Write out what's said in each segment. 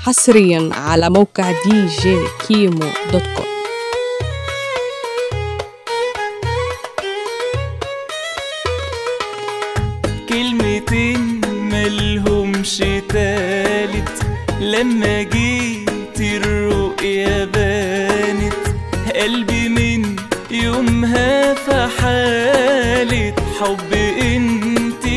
حصريا على موقع دي جي كيمو دوت كوم كلمتين ملهمش تالت لما جيت الرؤيا بانت قلبي من يومها في حالة حب انت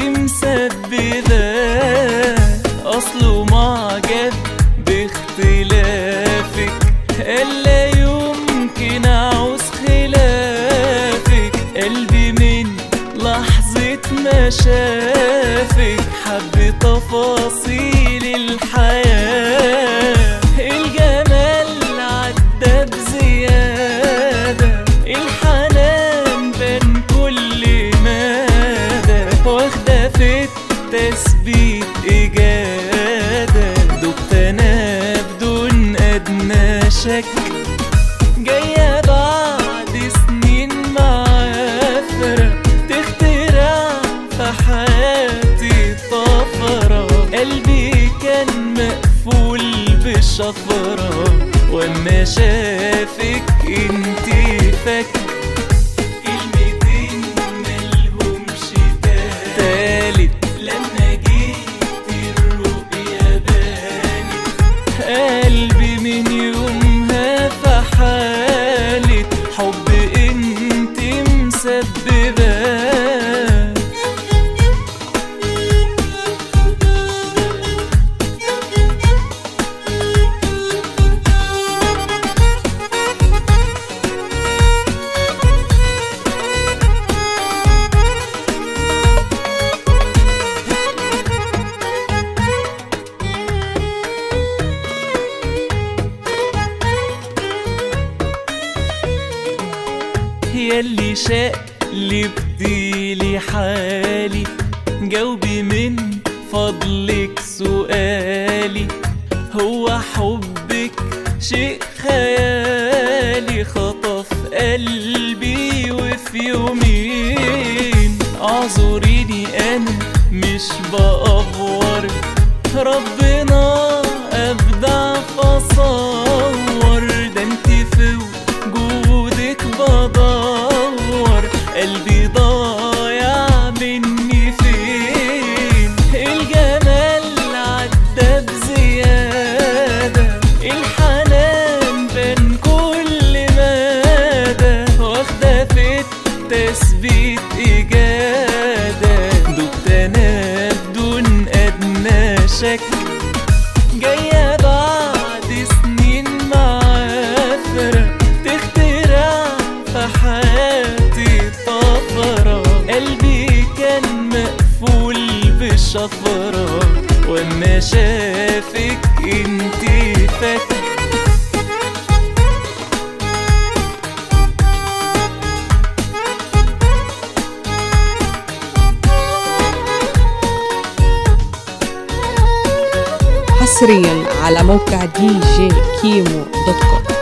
مسببة اصله معجب باختلافك الا يمكن اعوز خلافك قلبي من لحظة ما شافك حب تفاصيل الحياة الجمال عدى بزيادة الحنان بين كل مدى واخدة في التثبيت إجادة دبت أنا بدون أدنى شك جاية بعد سنين معافرة تخترع في حياتي طفرة قلبي كان مقفول بشفرة واما شافك انتي فك كلمتين ملهمش تالت لما جيت الرؤيا بانت قلبي من يومها في حالة حب انت مسببة ياللي شقلبتيلي حالي جاوبي من فضلك سؤالي هو حبك شيء خيالي خطف قلبي وفي يومين اعذريني انا مش بأفور ربنا ابدع فصور ده انت في وجودك بدور قلبي ضايع مني فين الجمال عدى بزيادة الحنان بين كل مدى واخدة في التثبيت إجادة دبت أنا بدون أدنى شك جاية بعد سنين معافرة تخترع في حياتي طفرة قلبي كان مقفول بشفرة واما شافك انتي فك حصريا على موقع دي جي كيمو دوت كوم